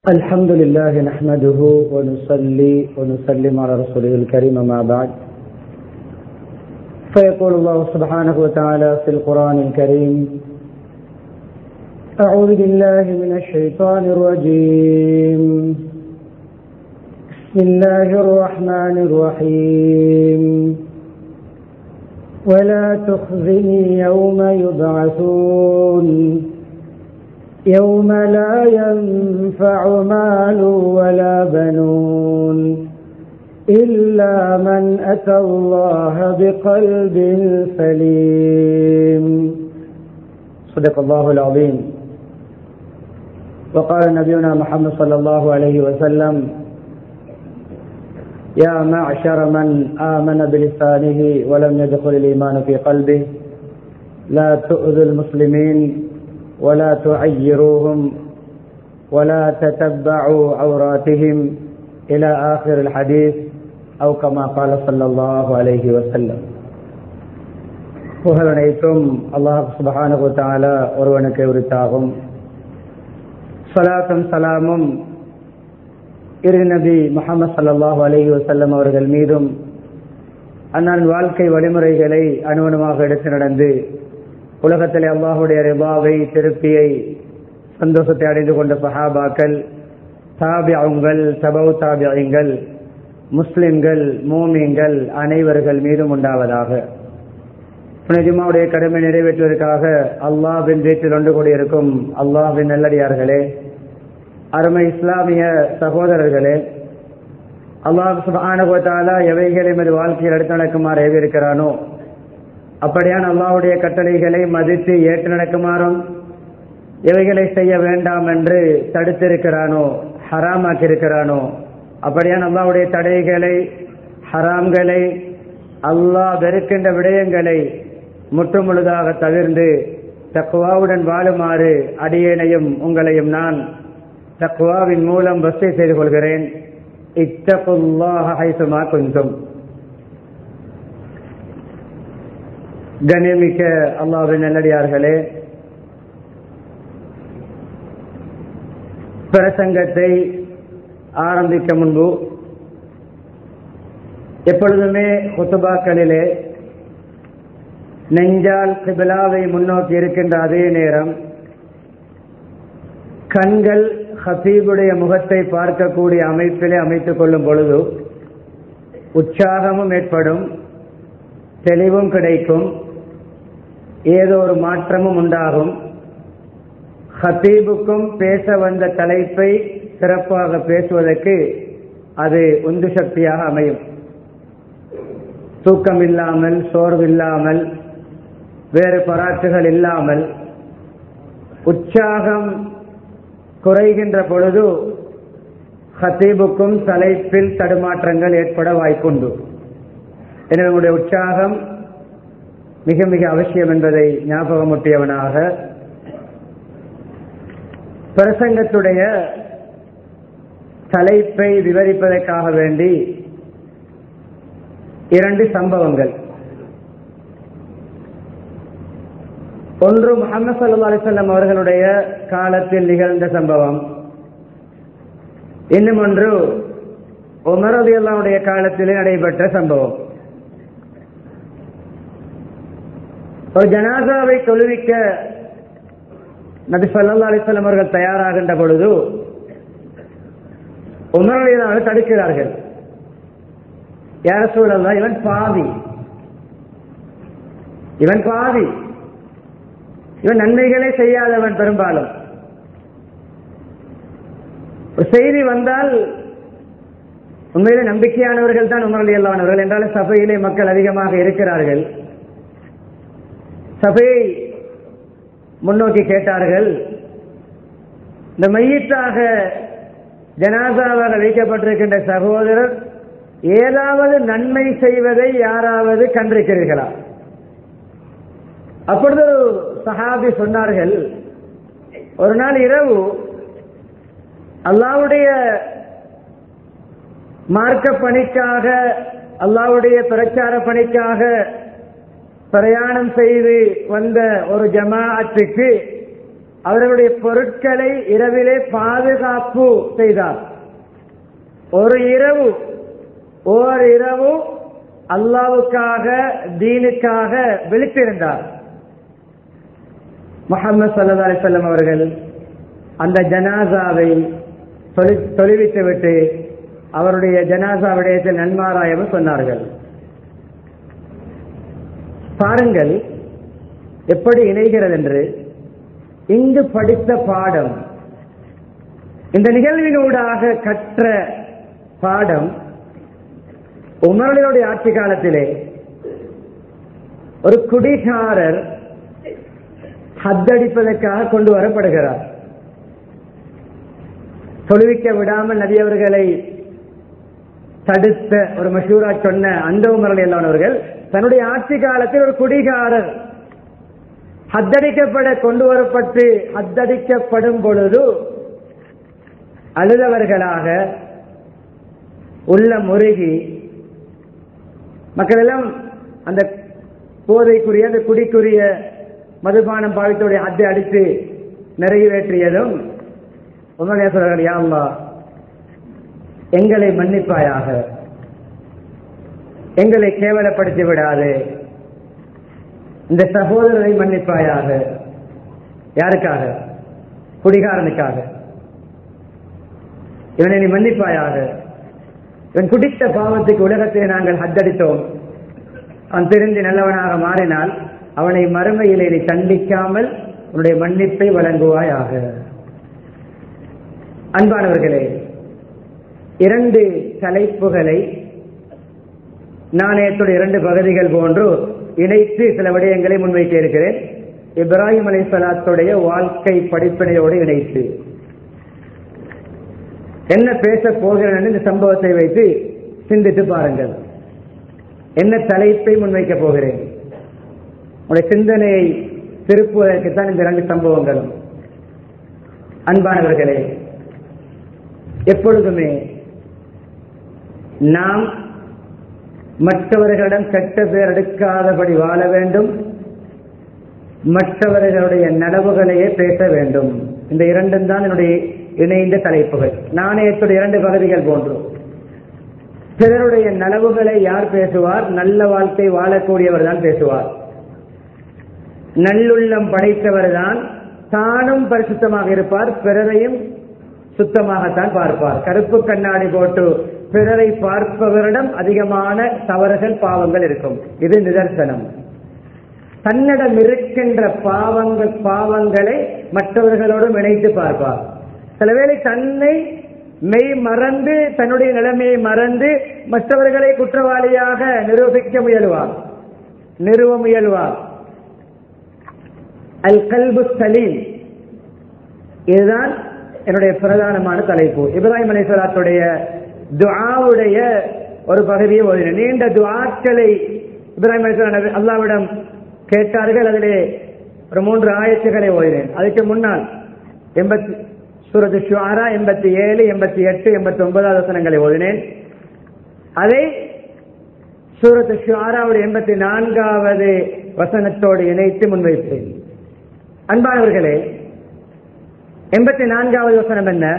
الحمد لله نحمده ونصلي ونسلم على رسوله الكريم ما بعد فيقول الله سبحانه وتعالى في القرآن الكريم أعوذ بالله من الشيطان الرجيم بسم الله الرحمن الرحيم ولا تخزني يوم يبعثون يوم لا ينفع مال ولا بنون إلا من أتى الله بقلب سليم صدق الله العظيم وقال نبينا محمد صلى الله عليه وسلم يا معشر من آمن بلسانه ولم يدخل الإيمان في قلبه لا تؤذوا المسلمين ولا تعيروهم ولا تتبعوا عوراتهم إلى آخر الحديث أو كما قال صلى الله عليه وسلم புகழ் அனைத்தும் அல்லாஹ் சுபஹானு தாலா ஒருவனுக்கு உரித்தாகும் சலாத்தும் சலாமும் இரு நபி முகமது சல்லாஹூ அலஹி வசல்லம் அவர்கள் மீதும் அண்ணன் வாழ்க்கை வழிமுறைகளை அனுவனமாக எடுத்து நடந்து உலகத்தில் அல்லாஹுடைய ரிபாவை திருப்தியை சந்தோஷத்தை அடைந்து கொண்ட சஹாபாக்கள் தாபியங்கள் சபவு தாபியங்கள் முஸ்லிம்கள் மோமியங்கள் அனைவர்கள் மீதும் உண்டாவதாக புனிஜிமாவுடைய கடமை நிறைவேற்றுவதற்காக அல்லாஹின் வீட்டில் ஒன்று கூடியிருக்கும் அல்லாஹின் நல்லடியார்களே அருமை இஸ்லாமிய சகோதரர்களே அல்லாஹ் சுபானுகத்தாலா எவைகளை மீது வாழ்க்கையில் எடுத்து நடக்குமாறு ஏவிருக்கிறானோ அப்படியான அல்லாவுடைய கட்டளைகளை மதித்து ஏற்று நடக்குமாறும் எவைகளை செய்ய வேண்டாம் என்று தடுத்திருக்கிறானோ ஹராமாக்கி இருக்கிறானோ அப்படியான அல்லாவுடைய தடைகளை ஹராம்களை அல்லாஹ் வெறுக்கின்ற விடயங்களை முற்றுமுழுதாக தவிர்ந்து தக்குவாவுடன் வாழுமாறு அடியேனையும் உங்களையும் நான் தக்குவாவின் மூலம் வசதி செய்து கொள்கிறேன் இத்தகுல்லாஹ ஹைசுமா குந்தும் கண்ணியமிக்க அல்லாவின் நல்லடியார்களே பிரசங்கத்தை ஆரம்பிக்க முன்பு எப்பொழுதுமே குத்துபாக்களிலே நெஞ்சால் கிபிலாவை முன்னோக்கி இருக்கின்ற அதே நேரம் கண்கள் ஹசீபுடைய முகத்தை பார்க்கக்கூடிய அமைப்பிலே அமைத்துக் கொள்ளும் பொழுது உற்சாகமும் ஏற்படும் தெளிவும் கிடைக்கும் ஏதோ ஒரு மாற்றமும் உண்டாகும் ஹத்தீபுக்கும் பேச வந்த தலைப்பை சிறப்பாக பேசுவதற்கு அது உந்து சக்தியாக அமையும் தூக்கம் இல்லாமல் சோர்வு இல்லாமல் வேறு பராற்றுகள் இல்லாமல் உற்சாகம் குறைகின்ற பொழுது ஹத்தீபுக்கும் தலைப்பில் தடுமாற்றங்கள் ஏற்பட வாய்ப்புண்டு எனவே உங்களுடைய உற்சாகம் மிக மிக அவசியம் என்பதை ஞாபகமூட்டியவனாக பிரசங்கத்துடைய தலைப்பை விவரிப்பதற்காக வேண்டி இரண்டு சம்பவங்கள் ஒன்று முகமது சல்லா அலிசல்லம் அவர்களுடைய காலத்தில் நிகழ்ந்த சம்பவம் இன்னும் ஒன்று உமரது அல்லாவுடைய காலத்திலே நடைபெற்ற சம்பவம் ஒரு ஜனாசாவை தொழுவிக்க நபி சொல்லா அலிஸ்லாம் அவர்கள் தயாராகின்ற பொழுது உமரலியதாக தடுக்கிறார்கள் யார சூழல்ல இவன் பாவி இவன் பாவி இவன் நன்மைகளே செய்யாதவன் பெரும்பாலும் ஒரு செய்தி வந்தால் உண்மையிலே நம்பிக்கையானவர்கள் தான் உமரலி அல்லானவர்கள் என்றாலும் சபையிலே மக்கள் அதிகமாக இருக்கிறார்கள் சபையை முன்னோக்கி கேட்டார்கள் இந்த மையத்தாக ஜனாசாவாக வைக்கப்பட்டிருக்கின்ற சகோதரர் ஏதாவது நன்மை செய்வதை யாராவது கண்டிருக்கிறீர்களா அப்பொழுது சஹாபி சொன்னார்கள் ஒரு நாள் இரவு அல்லாவுடைய மார்க்க பணிக்காக அல்லாவுடைய பிரச்சார பணிக்காக பிரயாணம் செய்து வந்த ஒரு ஜமாஅத்துக்கு அவர்களுடைய பொருட்களை இரவிலே பாதுகாப்பு செய்தார் ஒரு இரவு ஓர் இரவு அல்லாவுக்காக தீனுக்காக விழித்திருந்தார் முகமது சல்லா அலிசல்லம் அவர்கள் அந்த ஜனாசாவை தொழுவித்து விட்டு அவருடைய ஜனாசா விடயத்தில் நன்மாராயவும் சொன்னார்கள் பாருங்கள் எப்படி இணைகிறது என்று இங்கு படித்த பாடம் இந்த நிகழ்வினூடாக கற்ற பாடம் உமரனுடைய ஆட்சி காலத்திலே ஒரு குடிகாரர் ஹத்தடிப்பதற்காக கொண்டு வரப்படுகிறார் தொழுவிக்க விடாமல் நபியவர்களை தடுத்த ஒரு மஷூரா சொன்ன அந்த உமரல் எல்லானவர்கள் தன்னுடைய ஆட்சி காலத்தில் ஒரு குடிகாரர் ஹத்தடிக்கப்பட கொண்டு வரப்பட்டு ஹத்தடிக்கப்படும் பொழுது அழுதவர்களாக உள்ள முருகி மக்கள் எல்லாம் அந்த போதைக்குரிய அந்த குடிக்குரிய மதுபானம் பாவித்தோடைய அத்தை அடித்து நிறைவேற்றியதும் உண்மையா சொல்றார்கள் யாம்மா எங்களை மன்னிப்பாயாக எங்களை கேவலப்படுத்தி விடாது இந்த சகோதரரை மன்னிப்பாயாக யாருக்காக குடிகாரனுக்காக இவனை நீ மன்னிப்பாயாக இவன் குடித்த பாவத்துக்கு உலகத்தை நாங்கள் ஹத்தடித்தோம் அவன் திருந்தி நல்லவனாக மாறினால் அவனை மறுமையிலே நீ தண்டிக்காமல் உன்னுடைய மன்னிப்பை வழங்குவாயாக அன்பானவர்களே இரண்டு தலைப்புகளை நாணயத்துடைய இரண்டு பகுதிகள் போன்று இணைத்து சில விடயங்களை முன்வைக்க இருக்கிறேன் இப்ராஹிம் அலை சலாத்துடைய வாழ்க்கை படிப்பினையோடு இணைத்து என்ன பேச போகிறேன் இந்த சம்பவத்தை வைத்து சிந்தித்து பாருங்கள் என்ன தலைப்பை முன்வைக்க போகிறேன் உங்களுடைய சிந்தனையை திருப்புவதற்குத்தான் இந்த இரண்டு சம்பவங்களும் அன்பானவர்களே எப்பொழுதுமே நாம் மற்றவர்களிடம் கெட்ட பேர் எடுக்காதபடி வாழ வேண்டும் மற்றவர்களுடைய நனவுகளையே பேச வேண்டும் இந்த இரண்டும் தான் என்னுடைய இணைந்த தலைப்புகள் நாணயத்துடைய இரண்டு பகுதிகள் போன்றும் பிறருடைய நனவுகளை யார் பேசுவார் நல்ல வாழ்க்கை வாழக்கூடியவர் தான் பேசுவார் நல்லுள்ளம் படைத்தவர் தான் தானும் பரிசுத்தமாக இருப்பார் பிறரையும் சுத்தமாகத்தான் பார்ப்பார் கருப்பு கண்ணாடி போட்டு பிறரை பார்ப்பவரிடம் அதிகமான தவறுகள் பாவங்கள் இருக்கும் இது நிதர்சனம் தன்னிடம் இருக்கின்ற பாவங்கள் பாவங்களை மற்றவர்களோடும் இணைத்து பார்ப்பார் சிலவேளை தன்னை மெய் மறந்து தன்னுடைய நிலைமையை மறந்து மற்றவர்களை குற்றவாளியாக நிரூபிக்க முயலுவார் நிறுவ முயல்வார் அல் கல்பு சலீம் இதுதான் என்னுடைய பிரதானமான தலைப்பு இப்ராஹிம் அலிஸ்வலாத்துடைய துஆவுடைய ஒரு பகுதியை ஓதினேன் நீண்ட துஆக்களை இப்ராஹிம் அலிஸ்வலா அல்லாவிடம் கேட்டார்கள் அதிலே ஒரு மூன்று ஆயத்துகளை ஓதினேன் அதுக்கு முன்னால் எண்பத்தி சூரத்து ஷுஆரா எண்பத்தி ஏழு எண்பத்தி எட்டு எண்பத்தி ஒன்பதாவது வசனங்களை ஓதினேன் அதை சூரத்து ஷுஆராவுடைய எண்பத்தி நான்காவது வசனத்தோடு இணைத்து முன்வைத்தேன் அன்பானவர்களே எண்பத்தி நான்காவது வசனம் என்ன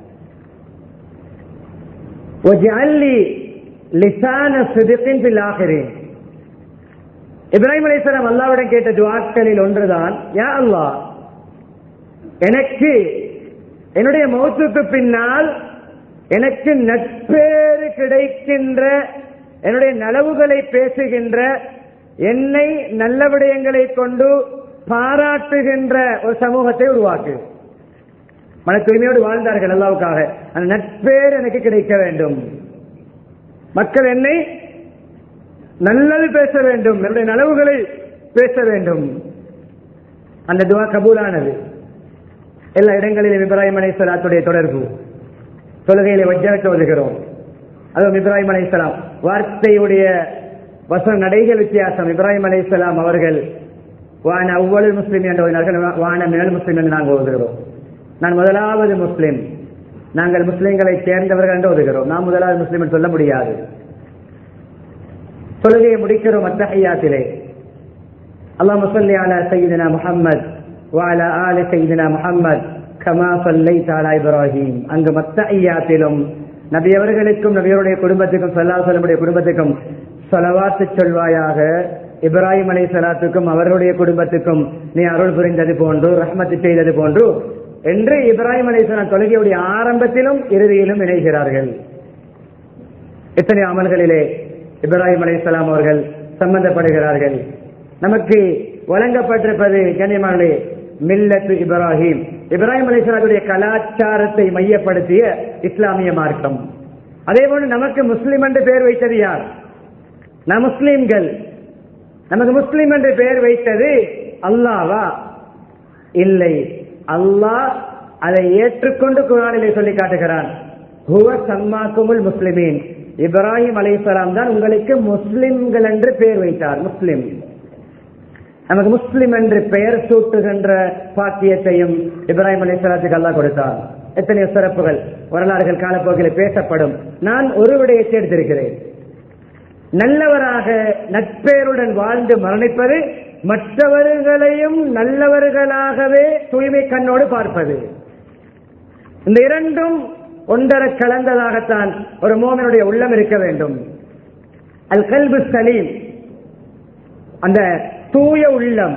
இப்ராஹிம் அலிஸ்லாம் அல்லாவிடம் கேட்ட துவாக்களில் ஒன்றுதான் யா அல்லா எனக்கு என்னுடைய மௌத்துக்கு பின்னால் எனக்கு நட்பேறு கிடைக்கின்ற என்னுடைய நலவுகளை பேசுகின்ற என்னை நல்ல விடயங்களை கொண்டு பாராட்டுகின்ற ஒரு சமூகத்தை உருவாக்கு மன தூய்மையோடு வாழ்ந்தார்கள் அல்லாவுக்காக அந்த நட்பேர் எனக்கு கிடைக்க வேண்டும் மக்கள் என்னை நல்லது பேச வேண்டும் என்னுடைய நலவுகளை பேச வேண்டும் அந்த துவா கபூலானது எல்லா இடங்களிலும் இப்ராஹிம் அலைசலாத்துடைய தொடர்பு தொழுகையில வஜ்ஜாக்க ஓதுகிறோம் அதுவும் இப்ராஹிம் அலைசலாம் வார்த்தையுடைய வசன நடைகள் வித்தியாசம் இப்ராஹிம் அலைசலாம் அவர்கள் வான அவ்வளவு முஸ்லீம் என்று ஓதினார்கள் வான மினல் முஸ்லீம் என்று நாங்கள் ஓதுகிறோம் நான் முதலாவது முஸ்லிம் நாங்கள் முஸ்லிம்களை சேர்ந்தவர்கள் என்று ஓதுகிறோம் நான் முதலாவது முஸ்லிம் என்று சொல்ல முடியாது தொழுகையை முடிக்கிறோம் அத்தஹையாத்திலே அல்லாஹ் முசல்லி அலா சையீதனா முஹம்மத் وعلى آل سيدنا محمد كما صليت على إبراهيم அங்கு மத்த ஐயாத்திலும் நபி அவர்களுக்கும் நபியருடைய குடும்பத்துக்கும் சல்லாசலமுடைய குடும்பத்துக்கும் சொலவாத்து சொல்வாயாக இப்ராஹிம் அலை சலாத்துக்கும் அவர்களுடைய குடும்பத்துக்கும் நீ அருள் புரிந்தது போன்று ரஹ்மத்து செய்தது போன்று என்று இப்ராஹிம் அலை சலாம் தொழுகையுடைய ஆரம்பத்திலும் இறுதியிலும் இணைகிறார்கள் எத்தனை அமல்களிலே இப்ராஹிம் அலை அவர்கள் சம்பந்தப்படுகிறார்கள் நமக்கு வழங்கப்பட்டிருப்பது கண்ணியமானே மில்லத்து இப்ராஹிம் இப்ராஹிம் அலிஸ்லாத்துடைய கலாச்சாரத்தை மையப்படுத்திய இஸ்லாமிய மார்க்கம் அதே போன்று நமக்கு முஸ்லிம் என்று பெயர் வைத்தது யார் நம் முஸ்லிம்கள் நமக்கு முஸ்லிம் என்று பெயர் வைத்தது அல்லாவா இல்லை அல்லாஹ் அதை ஏற்றுக்கொண்டு குரானிலே சொல்லி காட்டுகிறான் ஹுவ சம்மாக்குமுல் முஸ்லிமீன் இப்ராஹிம் அலைசலாம் தான் உங்களுக்கு முஸ்லிம்கள் என்று பெயர் வைத்தார் முஸ்லிம் நமக்கு முஸ்லிம் என்று பெயர் சூட்டுகின்ற பாக்கியத்தையும் இப்ராஹிம் அலைசலாத்துக்கு அல்லா கொடுத்தார் எத்தனையோ சிறப்புகள் வரலாறுகள் காலப்போக்கில் பேசப்படும் நான் ஒரு விடயத்தை எடுத்திருக்கிறேன் நல்லவராக நட்பெயருடன் வாழ்ந்து மரணிப்பது மற்றவர்களையும் நல்லவர்களாகவே தூய்மை கண்ணோடு பார்ப்பது இந்த இரண்டும் ஒன்றர கலந்ததாகத்தான் ஒரு மோமனுடைய உள்ளம் இருக்க வேண்டும் அல் கல்பு சலீம் அந்த தூய உள்ளம்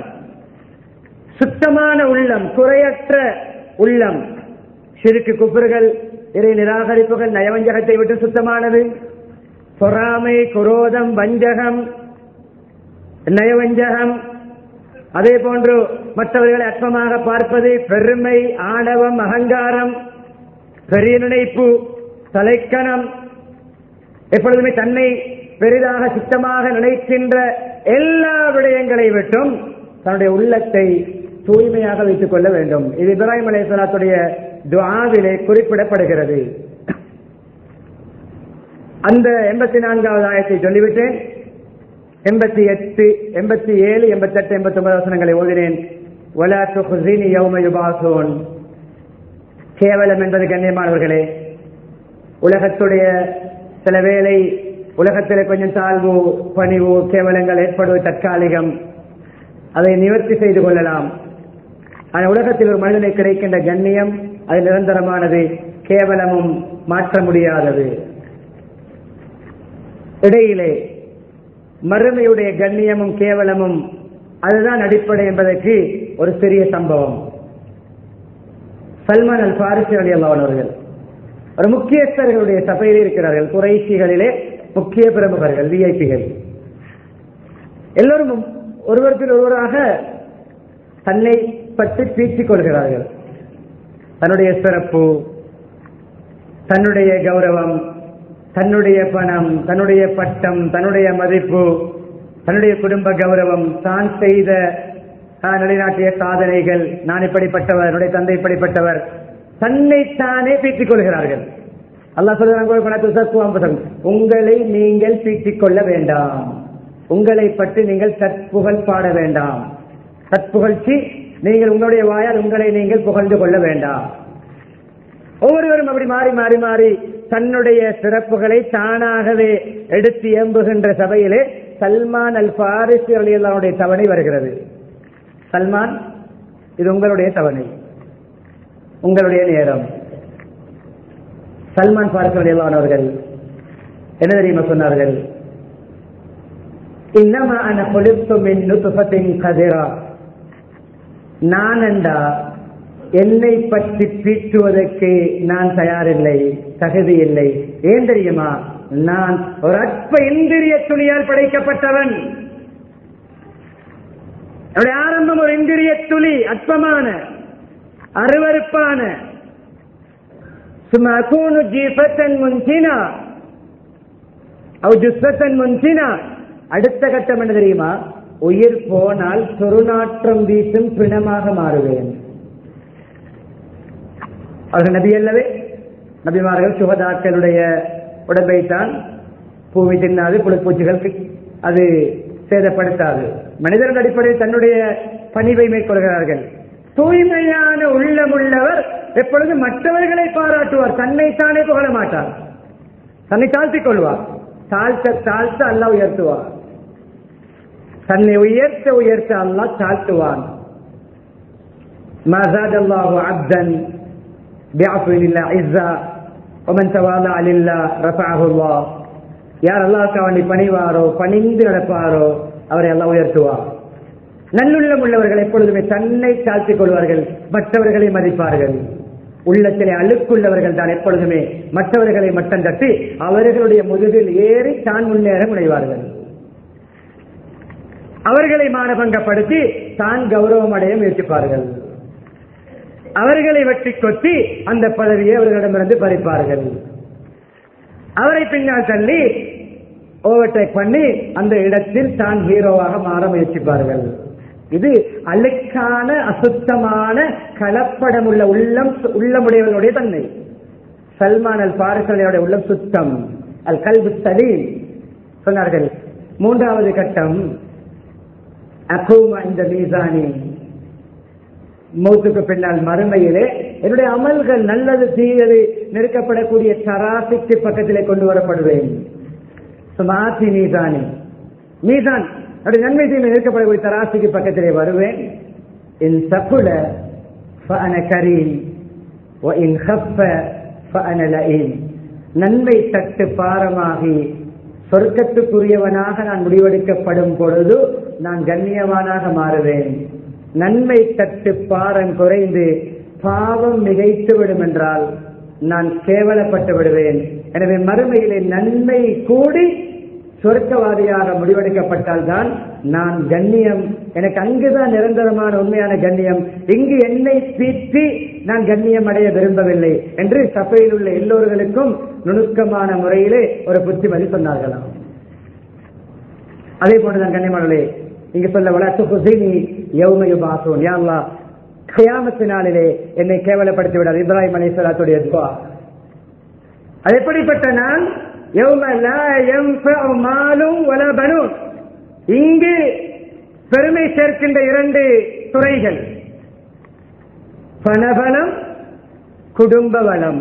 சுத்தமான உள்ளம் குறையற்ற உள்ளம் சிறுக்கு குப்புறுகள் இறை நிராகரிப்புகள் நயவஞ்சகத்தை விட்டு சுத்தமானது பொறாமை குரோதம் வஞ்சகம் நயவஞ்சகம் அதே போன்று மற்றவர்களை அற்பமாக பார்ப்பது பெருமை ஆணவம் அகங்காரம் பெரிய நினைப்பு தலைக்கணம் எப்பொழுதுமே தன்னை பெரிதாக சுத்தமாக நினைக்கின்ற எல்லா விடயங்களை விட்டும் தன்னுடைய உள்ளத்தை தூய்மையாக வைத்துக் கொள்ள வேண்டும் இது இப்ராஹிம் அலேசலாத்துடைய துவாவிலே குறிப்பிடப்படுகிறது அந்த எண்பத்தி நான்காவது ஆயத்தை சொல்லிவிட்டேன் எண்பத்தி எட்டு எண்பத்தி ஏழு எண்பத்தி எட்டு எண்பத்தி ஒன்பது வசனங்களை ஓதினேன் கேவலம் என்பது கண்ணியமானவர்களே உலகத்துடைய சில வேளை உலகத்தில் கொஞ்சம் தாழ்வு பணிவு கேவலங்கள் ஏற்படுவது தற்காலிகம் அதை நிவர்த்தி செய்து கொள்ளலாம் ஆனால் உலகத்தில் ஒரு மனிதனை கிடைக்கின்ற கண்ணியம் அது நிரந்தரமானது கேவலமும் மாற்ற முடியாதது இடையிலே மறுமையுடைய கண்ணியமும் கேவலமும் அதுதான் அடிப்படை என்பதற்கு ஒரு சிறிய சம்பவம் சல்மான் அல் பாரிசி அலி அவர்கள் ஒரு முக்கியஸ்தர்களுடைய சபையில் இருக்கிறார்கள் குறைசிகளிலே முக்கிய பிரமுகர்கள் விஐபிகள் எல்லோரும் ஒருவருக்கு ஒருவராக தன்னை பற்றி பீச்சிக் கொள்கிறார்கள் தன்னுடைய சிறப்பு தன்னுடைய கௌரவம் தன்னுடைய பணம் தன்னுடைய பட்டம் தன்னுடைய மதிப்பு தன்னுடைய குடும்ப கௌரவம் தான் செய்த நிலைநாட்டிய சாதனைகள் நான் இப்படிப்பட்டவர் என்னுடைய தந்தை இப்படிப்பட்டவர் தன்னைத்தானே பீற்றிக் கொள்கிறார்கள் அல்லா சொல்றாங்க உங்களை நீங்கள் பீற்றிக் கொள்ள வேண்டாம் உங்களை பற்றி நீங்கள் தற்புகழ் பாட வேண்டாம் தற்புகழ்ச்சி நீங்கள் உங்களுடைய வாயால் உங்களை நீங்கள் புகழ்ந்து கொள்ள வேண்டாம் ஒவ்வொருவரும் அப்படி மாறி மாறி மாறி தன்னுடைய சிறப்புகளை தானாகவே எடுத்து ஏம்புகின்ற சபையிலே சல்மான் அல் பாரிசி அலியல்லாவுடைய தவணை வருகிறது சல்மான் இது உங்களுடைய தவணை உங்களுடைய நேரம் சல்மான் பாரிசி அலியல்லானவர்கள் என்ன தெரியுமா சொன்னார்கள் இன்னமா அன கொழுத்தும் நுத்துபத்தின் கதிரா நானண்டா என்னை பற்றி பீட்டுவதற்கு நான் தயாரில்லை தகுதி இல்லை ஏன் தெரியுமா நான் ஒரு அற்ப இந்திரிய துளியால் படைக்கப்பட்டவன் என்னுடைய ஆரம்பம் ஒரு இந்திரிய துளி அற்பமான அருவருப்பான சுமகூனு ஜீபத்தன் முன்சினா அவ் ஜுஸ்வத்தன் முன்சினா அடுத்த கட்டம் என்ன தெரியுமா உயிர் போனால் சொருநாற்றம் வீசும் பிணமாக மாறுவேன் அவர்கள் நபி அல்லவே நபிமார்கள் சுகதாக்களுடைய உடம்பைத்தான் பூமி தின்னாது புழுப்பூச்சிகளுக்கு அது சேதப்படுத்தாது மனிதர்கள் அடிப்படையில் தன்னுடைய பணிவை மேற்கொள்கிறார்கள் தூய்மையான உள்ளமுள்ளவர் எப்பொழுது மற்றவர்களை பாராட்டுவார் தன்னைத்தானே புகழ மாட்டார் தன்னை தாழ்த்திக் கொள்வார் தாழ்த்த தாழ்த்த அல்ல உயர்த்துவார் தன்னை உயர்த்த உயர்த்த அல்லா தாழ்த்துவான் ما زاد الله عبدا بعفو لله عزا ومن تواضع لله رفعه الله யார் அல்லாஹ்க்கு அவனை பணிவாரோ பணிந்து நடப்பாரோ அவரை எல்லாம் உயர்த்துவார் நல்லுள்ளம் உள்ளவர்கள் எப்பொழுதுமே தன்னை தாழ்த்திக் கொள்வார்கள் மற்றவர்களை மதிப்பார்கள் உள்ளத்திலே அழுக்குள்ளவர்கள் தான் எப்பொழுதுமே மற்றவர்களை மட்டம் தட்டி அவர்களுடைய முதுகில் ஏறி தான் முன்னேற முனைவார்கள் அவர்களை மானபங்கப்படுத்தி தான் கௌரவம் அடைய முயற்சிப்பார்கள் அவர்களை வெட்டி கொத்தி அந்த பதவியை அவர்களிடமிருந்து பறிப்பார்கள் அவரை பின்னால் தள்ளி ஓவர்டேக் பண்ணி அந்த இடத்தில் தான் ஹீரோவாக மாற முயற்சிப்பார்கள் இது அழுக்கான அசுத்தமான கலப்படமுள்ள உள்ளம் உள்ளமுடையவர்களுடைய தன்மை சல்மான் அல் பாரிசலையோட உள்ளம் சுத்தம் அல் கல்வி சலீம் சொன்னார்கள் மூன்றாவது கட்டம் அகூமா இந்த மீசானி மௌத்துக்கு பின்னால் மறுமையிலே என்னுடைய அமல்கள் நல்லது தீயது நெருக்கப்படக்கூடிய தராசிக்கு பக்கத்திலே கொண்டு வரப்படுவேன் சுமாத்தி மீசானி மீசான் அப்படி நன்மை தீமை நெருக்கப்படக்கூடிய தராசிக்கு பக்கத்திலே வருவேன் என் சப்புல கரீம் இன் ஹப்ப லஈம் நன்மை தட்டு பாரமாகி சொர்க்கத்துக்குரியவனாக நான் முடிவெடுக்கப்படும் பொழுது நான் கண்ணியவானாக மாறுவேன் நன்மை தட்டு பாரம் குறைந்து பாவம் மிகைத்து விடும் என்றால் நான் கேவலப்பட்டு விடுவேன் எனவே மறுமையிலே நன்மை கூடி சொர்க்கவாதியாக முடிவெடுக்கப்பட்டால் தான் நான் கண்ணியம் எனக்கு அங்குதான் நிரந்தரமான உண்மையான கண்ணியம் இங்கு என்னை பீற்றி நான் கண்ணியம் அடைய விரும்பவில்லை என்று சபையில் உள்ள எல்லோர்களுக்கும் நுணுக்கமான முறையிலே ஒரு புத்திமதி சொன்னார்களாம் அதே போன்றுதான் கண்ணியமானே இங்க சொல்ல வளர்த்து ஹுசைனி யௌமயு பாசோன் யாழ்லா கயாமத்தினாலே என்னை கேவலப்படுத்தி விடாது இப்ராஹிம் அலி சலாத்துடைய துவா அது எப்படிப்பட்ட நான் மாலும் வலபனும் இங்கு பெருமை சேர்க்கின்ற இரண்டு துறைகள் பணபலம் குடும்ப வளம்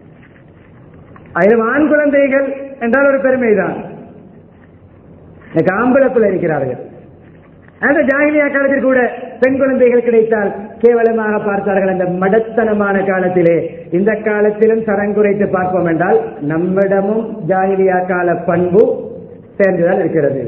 அதில் ஆண் குழந்தைகள் என்றால் ஒரு பெருமைதான் ஆம்பளத்தில் இருக்கிறார்கள் அந்த ஜாகிலியா காலத்தில் கூட பெண் குழந்தைகள் கிடைத்தால் கேவலமாக பார்த்தார்கள் அந்த மடத்தனமான காலத்திலே இந்த காலத்திலும் தரங்குறைத்து பார்ப்போம் என்றால் நம்மிடமும் ஜாகிலியா கால பண்பு சேர்ந்துதான் இருக்கிறது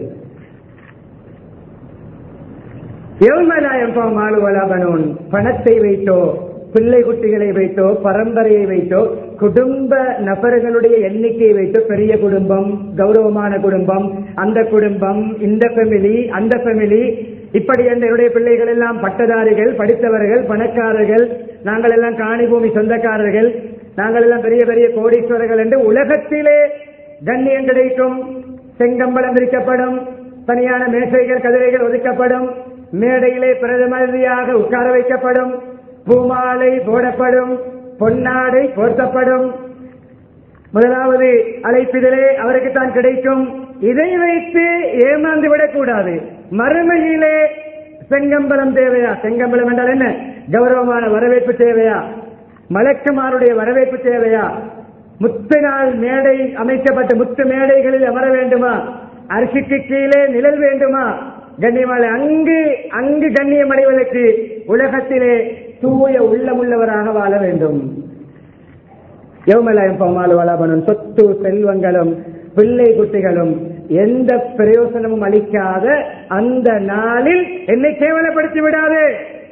எவ்வளவு பணத்தை வைத்தோ பிள்ளை குட்டிகளை வைத்தோ பரம்பரையை வைத்தோ குடும்ப நபர்களுடைய எண்ணிக்கையை வைத்தோ பெரிய குடும்பம் கௌரவமான குடும்பம் அந்த குடும்பம் இந்த ஃபெமிலி அந்த ஃபெமிலி இப்படி என்னுடைய பிள்ளைகள் எல்லாம் பட்டதாரிகள் படித்தவர்கள் பணக்காரர்கள் நாங்கள் எல்லாம் காணி பூமி சொந்தக்காரர்கள் நாங்கள் எல்லாம் பெரிய பெரிய கோடீஸ்வரர்கள் என்று உலகத்திலே கண்ணியம் கிடைக்கும் செங்கம்பளம் விரிக்கப்படும் தனியான மேசைகள் கதிரைகள் ஒதுக்கப்படும் மேடையிலே பிரதமதியாக உட்கார வைக்கப்படும் பூமாலை போடப்படும் பொன்னாடை போர்த்தப்படும் முதலாவது அழைப்பிதழே அவருக்கு தான் கிடைக்கும் இதை வைத்து ஏமாந்து விடக்கூடாது மறுமையிலே செங்கம்பலம் தேவையா செங்கம்பலம் என்றால் என்ன கௌரவமான வரவேற்பு தேவையா மலக்குமாருடைய வரவேற்பு தேவையா முத்து நாள் மேடை அமைக்கப்பட்ட முத்து மேடைகளில் அமர வேண்டுமா அரிசிக்கு கீழே நிழல் வேண்டுமா கண்ணியமான அங்கு அங்கு கண்ணியம் அடைவதற்கு உலகத்திலே தூய உள்ளமுள்ளவராக வாழ வேண்டும் யௌமலாயம் பமாலு வளபனும் சொத்து செல்வங்களும் பிள்ளை குட்டிகளும் எந்த பிரயோசனமும் அளிக்காத அந்த நாளில் என்னை கேவலப்படுத்தி விடாது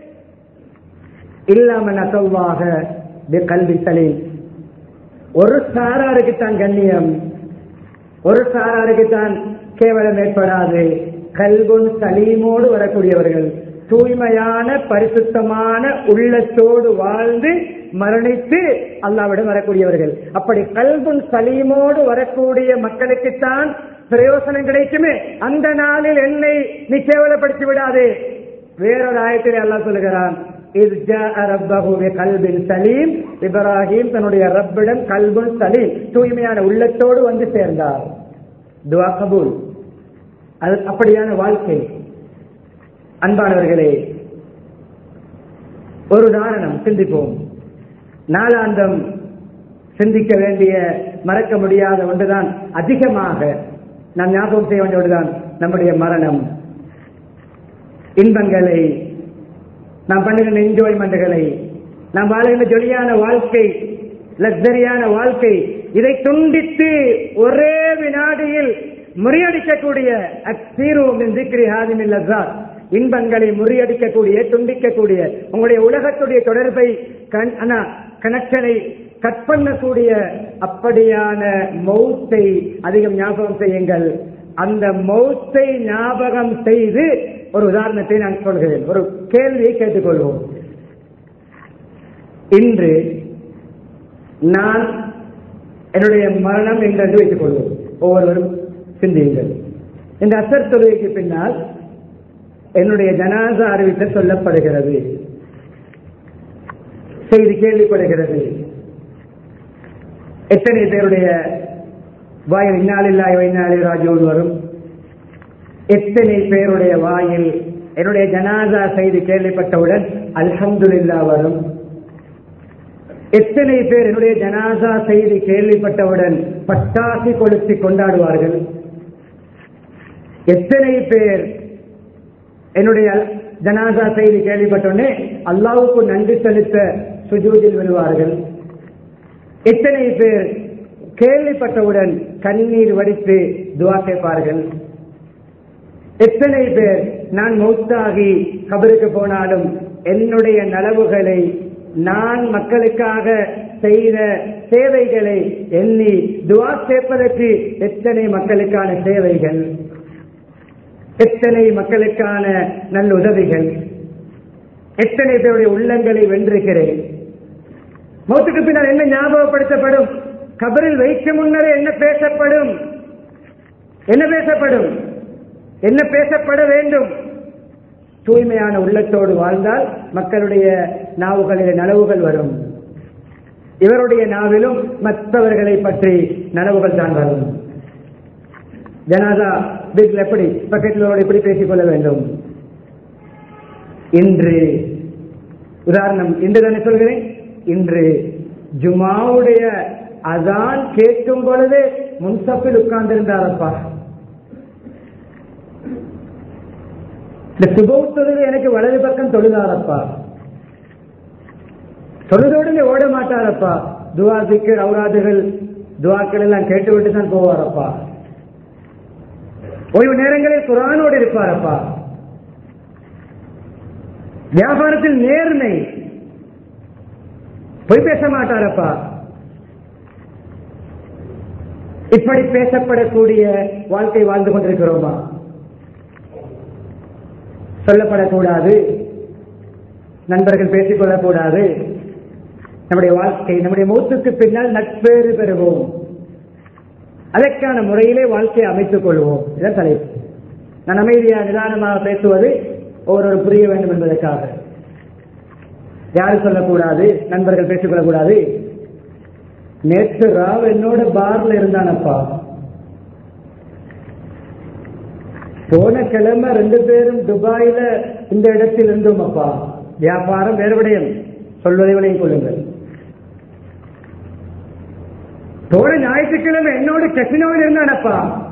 இல்லாமல் அசல்வாக கல்வி சலீம் ஒரு சாராருக்கு தான் கண்ணியம் ஒரு சாராருக்கு தான் கேவலம் ஏற்படாது கல்குன் சலீமோடு வரக்கூடியவர்கள் தூய்மையான பரிசுத்தமான உள்ளத்தோடு வாழ்ந்து மரணித்து அல்லாவிடம் வரக்கூடியவர்கள் அப்படி கல்புன் சலீமோடு வரக்கூடிய மக்களுக்குத்தான் பிரயோசனம் கிடைக்குமே அந்த நாளில் என்னை நீ கேவலப்படுத்தி விடாதே வேறொரு ஆயத்திலே அல்லாஹ் சொல்லுகிறான் கல்பின் சலீம் இப்ராஹிம் தன்னுடைய ரப்பிடம் கல்புன் சலீம் தூய்மையான உள்ளத்தோடு வந்து சேர்ந்தார் துவா கபூல் அது அப்படியான வாழ்க்கை அன்பானவர்களே ஒரு உதாரணம் சிந்திப்போம் நாளாந்தம் சிந்திக்க வேண்டிய மறக்க முடியாத ஒன்றுதான் அதிகமாக நாம் ஞாபகம் செய்ய வேண்டிய ஒன்றுதான் நம்முடைய மரணம் இன்பங்களை நாம் பண்ணுகின்ற என்ஜாய்மெண்ட்டுகளை நாம் வாழ்கின்ற ஜொலியான வாழ்க்கை லக்ஸரியான வாழ்க்கை இதை துண்டித்து ஒரே வினாடியில் முறியடிக்கக்கூடிய அக்சீரும் திக்ரி ஹாதிமில் லஸ்ஸாத் இன்பங்களை முறியடிக்கக்கூடிய துண்டிக்கக்கூடிய உங்களுடைய உலகத்துடைய தொடர்பை கனெக்ஷனை கட் பண்ணக்கூடிய அப்படியான மௌத்தை அதிகம் ஞாபகம் செய்யுங்கள் அந்த மௌத்தை ஞாபகம் செய்து ஒரு உதாரணத்தை நான் சொல்கிறேன் ஒரு கேள்வியை கேட்டுக்கொள்வோம் இன்று நான் என்னுடைய மரணம் என்று வைத்துக் கொள்வோம் ஒவ்வொருவரும் சிந்தியுங்கள் இந்த அசர் தொழுகைக்கு பின்னால் என்னுடைய ஜனாசா அறிவித்தல் சொல்லப்படுகிறது செய்தி கேள்விப்படுகிறது எத்தனை பேருடைய வாயில் இந்நாளில்லாய் வைநாளி ராஜூன் வரும் எத்தனை பேருடைய வாயில் என்னுடைய ஜனாசா செய்தி கேள்விப்பட்டவுடன் அல்ஹம்துலில்லா வரும் எத்தனை பேர் என்னுடைய ஜனாசா செய்தி கேள்விப்பட்டவுடன் பட்டாசி கொளுத்தி கொண்டாடுவார்கள் எத்தனை பேர் என்னுடைய ஜனாசா செய்தி கேள்விப்பட்டோடனே அல்லாவுக்கு நன்றி செலுத்த சுஜூதில் விழுவார்கள் எத்தனை பேர் கேள்விப்பட்டவுடன் கண்ணீர் வடித்து துவா கேட்பார்கள் எத்தனை பேர் நான் மௌத்தாகி கபருக்கு போனாலும் என்னுடைய நலவுகளை நான் மக்களுக்காக செய்த சேவைகளை எண்ணி துவா கேட்பதற்கு எத்தனை மக்களுக்கான சேவைகள் எத்தனை மக்களுக்கான நல்ல உதவிகள் எத்தனை பேருடைய உள்ளங்களை வென்றிருக்கிறேன் மௌத்துக்கு பின்னால் என்ன ஞாபகப்படுத்தப்படும் கபரில் வைக்க முன்னரே என்ன பேசப்படும் என்ன பேசப்படும் என்ன பேசப்பட வேண்டும் தூய்மையான உள்ளத்தோடு வாழ்ந்தால் மக்களுடைய நாவுகளில் நனவுகள் வரும் இவருடைய நாவிலும் மற்றவர்களை பற்றி நனவுகள் தான் வரும் ஜனாதா வீட்டில் எப்படி பக்கத்தில் எப்படி பேசிக் கொள்ள வேண்டும் இன்று உதாரணம் இன்று தானே சொல்கிறேன் இன்று ஜுமாவுடைய அதான் கேட்கும் பொழுது முன்சப்பில் உட்கார்ந்திருந்தாரப்பா இந்த சுபவு தொழுது எனக்கு வலது பக்கம் தொழுதாரப்பா தொழுதோடு ஓட மாட்டாரப்பா துவா சிக்கர் அவுராதுகள் துவாக்கள் எல்லாம் கேட்டுவிட்டு தான் போவாரப்பா ஓய்வு நேரங்களில் குரானோடு இருப்பாரப்பா வியாபாரத்தில் நேர்மை பொய் பேச மாட்டாரப்பா இப்படி பேசப்படக்கூடிய வாழ்க்கை வாழ்ந்து கொண்டிருக்கிறோமா சொல்லப்படக்கூடாது நண்பர்கள் பேசிக் கொள்ளக்கூடாது நம்முடைய வாழ்க்கை நம்முடைய மூத்துக்கு பின்னால் நட்பேறு பெறுவோம் அதற்கான முறையிலே வாழ்க்கையை அமைத்துக் கொள்வோம் இதான் தலைப்பு நான் அமைதியா நிதானமாக பேசுவது ஒவ்வொரு புரிய வேண்டும் என்பதற்காக யாரும் சொல்லக்கூடாது நண்பர்கள் பேசிக்கொள்ளக்கூடாது நேற்று ராவ் என்னோட பார்ல இருந்தானப்பா போன கிழமை ரெண்டு பேரும் துபாயில இந்த இடத்தில் இருந்தோம் அப்பா வியாபாரம் வேறு விடயம் சொல்வதை விலையும் கொள்ளுங்கள் போன ஞாயிற்றுக்கிழமை என்னோட கசினோவில் இருந்தானப்பா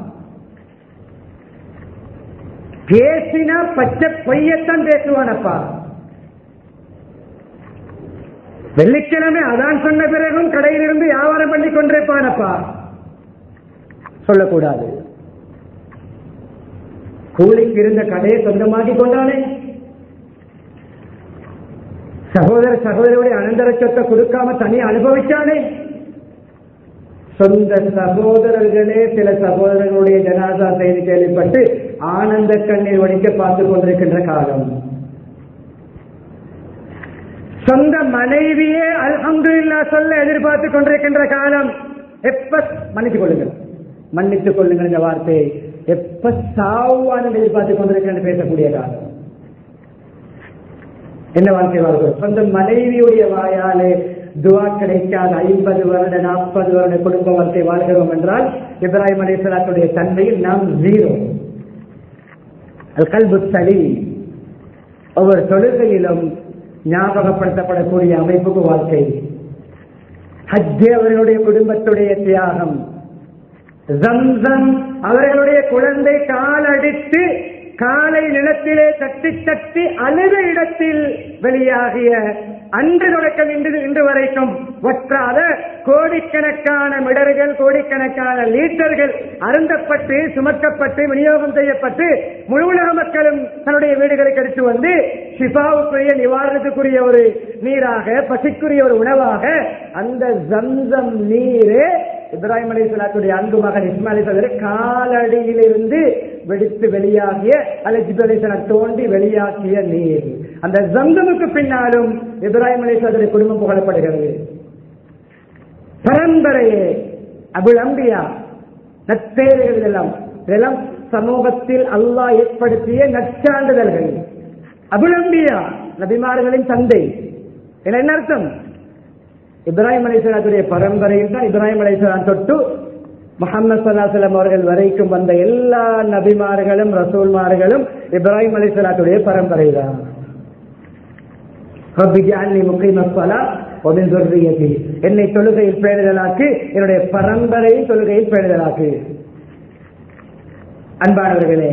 பேசினா பச்சை பொய்யத்தான் பேசுவானப்பா வெள்ளிக்கிழமை அதான் சொன்ன பிறகும் கடையில் இருந்து வியாபாரம் பண்ணி கொண்டிருப்பானப்பா சொல்லக்கூடாது கூலிக்கு இருந்த கடையை சொந்தமாக்கி கொண்டானே சகோதர சகோதரியுடைய அனந்தர சொத்தை கொடுக்காம தனி அனுபவிச்சானே சொந்த சகோதரர்களே சில சகோதரர்களுடைய ஜனாதா செய்தி கேள்விப்பட்டு ஆனந்த கண்ணீர் வடிக்க பார்த்து கொண்டிருக்கின்ற காலம் சொந்த மனைவியே அல்ஹம்து இல்லா சொல்ல எதிர்பார்த்து கொண்டிருக்கின்ற காலம் எப்ப மன்னித்துக் கொள்ளுங்கள் மன்னித்துக் கொள்ளுங்கள் இந்த வார்த்தையை எப்ப சாவான எதிர்பார்த்து கொண்டிருக்கின்ற பேசக்கூடிய காலம் என்ன வாழ்க்கை வாழ்க்கை சொந்த மனைவியுடைய வாயாலே துவா கிடைக்காத ஐம்பது வருட நாற்பது வருட குடும்ப வாழ்க்கை வாழ்கிறோம் என்றால் இப்ராஹிம் அலிஸ்லாத்துடைய தன்மையில் நாம் ஜீரோ கல்பு சளி ஒவ்வொரு தொழுகையிலும் ஞாபகப்படுத்தப்படக்கூடிய அமைப்புக்கு வாழ்க்கை ஹஜ்ஜே அவர்களுடைய குடும்பத்துடைய தியாகம் ஜம்சம் அவர்களுடைய குழந்தை கால் அடித்து காலை நிலத்திலே தட்டி தட்டி அழுத இடத்தில் வெளியாகிய அன்று தொடக்கம் இன்று இன்று வரைக்கும் வற்றாத கோடிக்கணக்கான மிடர்கள் கோடிக்கணக்கான லீட்டர்கள் அருந்தப்பட்டு சுமக்கப்பட்டு விநியோகம் செய்யப்பட்டு முழு உலக மக்களும் தன்னுடைய வீடுகளுக்கு எடுத்து வந்து ஷிஃபாவுக்குரிய நிவாரணத்துக்குரிய ஒரு நீராக பசிக்குரிய ஒரு உணவாக அந்த ஜம்சம் நீரே இப்ராஹிம் அலி சலாத்துடைய அன்பு மகன் இஸ்மாயில் அலி காலடியிலிருந்து வெடித்து வெளியாகிய அல்ல ஜிபு தோண்டி வெளியாக்கிய நீர் அந்த ஜம்சமுக்கு பின்னாலும் இப்ராஹிம் அலி சலாத்துடைய குடும்பம் புகழப்படுகிறது பரம்பரையே அபுல் அம்பியா நற்பேறுகள் எல்லாம் இதெல்லாம் சமூகத்தில் அல்லாஹ் ஏற்படுத்திய நற்சான்றிதழ்கள் அபுல் அம்பியா நபிமார்களின் தந்தை என்ன என்ன அர்த்தம் இப்ராஹிம் அலிஸ்லாத்துடைய பரம்பரையில் தான் இப்ராஹிம் அலிஸ்லாம் தொட்டு முகமது சல்லாஹலம் அவர்கள் வரைக்கும் வந்த எல்லா நபிமார்களும் ரசூல்மார்களும் இப்ராஹிம் அலிஸ்லாத்துடைய பரம்பரை தான் என்னை தொழுகையில் பேணுதலாக்கு என்னுடைய பரம்பரையை தொழுகையில் பேணுதலாக்கு அன்பானவர்களே